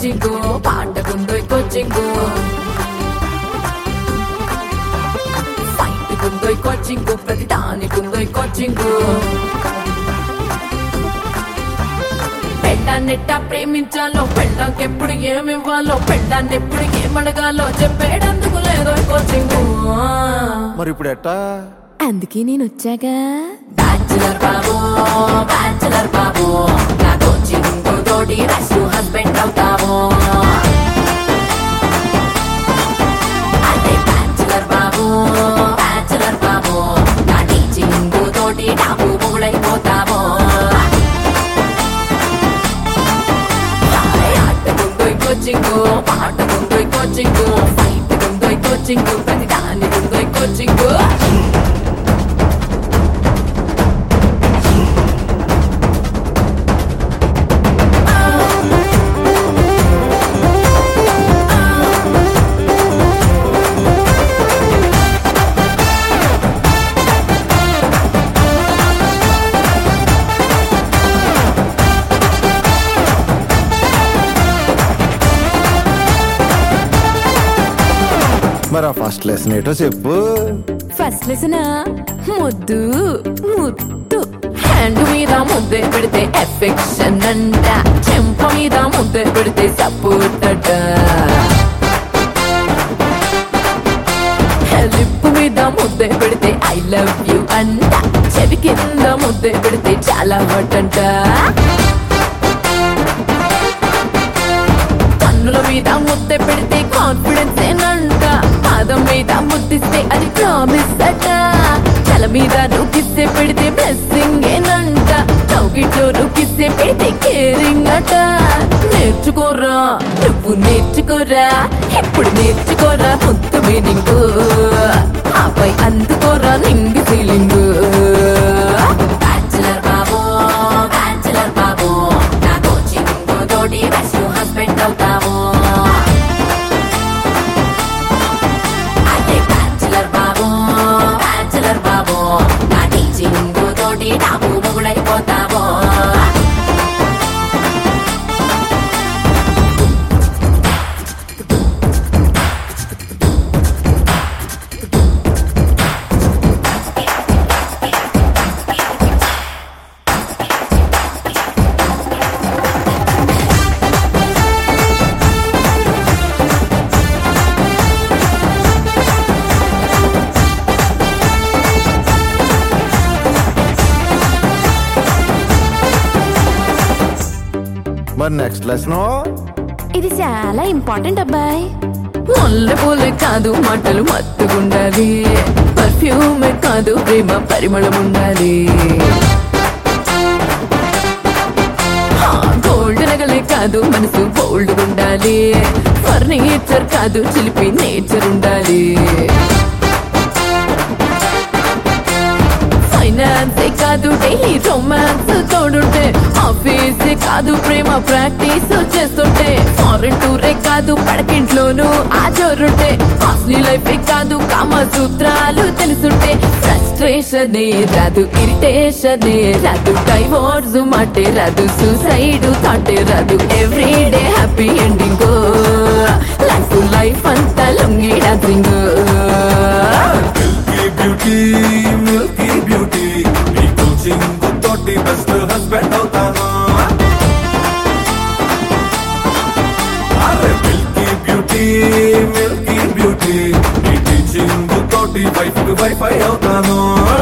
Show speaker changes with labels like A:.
A: coaching పాటకుందో coaching fight కుందో coaching ప్రతి దానికుందో కోచింగ్ పెళ్ళాన్నెట్ట ప్రేమించాలో పెళ్ళాకెప్పుడు ఏమివ్వాలో పెళ్ళాన్ని ఎప్పుడు ఏమడగాలో చెప్పేటందుకు లేదో కోచింగ్
B: మరి ఇప్పుడు ఎట్టా
A: అందుకే నేను వచ్చాగా బ్యాచులర్ బాబు బ్యాచులర్ బాబు నా కోచింగ్ తోటి రసు హస్బెండ్ అవుతాము అదే బ్యాచులర్ బాబు బ్యాచులర్ బాబు నా టీచింగ్ తోటి డాబు మొగుడైపోతాము ఆటకుందో కోచింగ్ పాటకుందో కోచింగ్ ఫైట్ కుందో కోచింగ్ ప్రతి దాని కుందో కోచింగ్
B: మరి ఆ ఫస్ట్ లెసన్ ఏటో చెప్పు
A: ఫస్ట్ లెసన్ ముద్దు ముద్దు హ్యాండ్ మీద ముద్దే పెడితే ఎఫెక్షన్ అంట చెంప మీద ముద్దే పెడితే సపోర్ట్ అట లిప్ మీద ముద్దే పెడితే ఐ లవ్ యూ అంట చెవి కింద ముద్దే పెడితే చాలా హట్ అంట కన్నుల మీద ముద్దే పెడితే కాన్ఫిడెన్స్ ఏనంట పాదం మీద ముద్దిస్తే అది ప్రామిస్ అట తల మీద నువ్వుకిస్తే పెడితే బ్లెస్సింగ్ ఏనంట చౌకిట్లో నువ్వుకిస్తే పెడితే కేరింగ్ అట నేర్చుకోరా నువ్వు నేర్చుకోరా ఎప్పుడు నేర్చుకోరా ముద్దు మీనింగ్ ఆపై అందుకోరా నింగి ఫీలింగ్ బ్యాచులర్ బాబు బ్యాచులర్ బాబు నా కోచింగ్ తోటి బెస్ట్ హస్బెండ్ అవుతాము అదే బ్యాచులర్ బాబు బ్యాచులర్ బాబు నా టీచింగ్ తోటి డాబు మొగుడైపోతాము
B: మరి నెక్స్ట్ లెసన్
A: ఇది చాలా ఇంపార్టెంట్ అబ్బాయి ముల్లె పూలే కాదు మాటలు మత్తుగుండాలి పర్ఫ్యూమే కాదు ప్రేమ పరిమళం ఉండాలి గోల్డ్ నగలే కాదు మనసు బోల్డ్ ఉండాలి ఫర్నిచర్ కాదు చిలిపి నేచర్ ఉండాలి ఫైనాన్స్ కాదు డైలీ రొమాన్స్ తోడుంటే ఆఫీస్ కాదు ప్రేమ ప్రాక్టీస్ చేస్తుంటే ఫారెన్ టూరే కాదు పడకింట్లోనూ ఆ జోరుంటే కాస్ట్లీ లైఫ్ కాదు కామ సూత్రాలు తెలుసుంటే ఫ్రస్ట్రేషన్ రాదు ఇరిటేషన్ రాదు డైవోర్స్ మాటే రాదు సూసైడ్ థాటే రాదు every day happy ending life life అంతా లొంగి డాన్సింగ్
C: బ్యూటీ మిల్కీ బ్యూటీ నీ కోచింగ్ తోటి బెస్ట్ హస్బెండ్ అవుతాను అరే మిల్కీ బ్యూటీ మిల్కీ బ్యూటీ నీ టీచింగ్ తోటి వైఫ్ కి వైఫై అవుతాను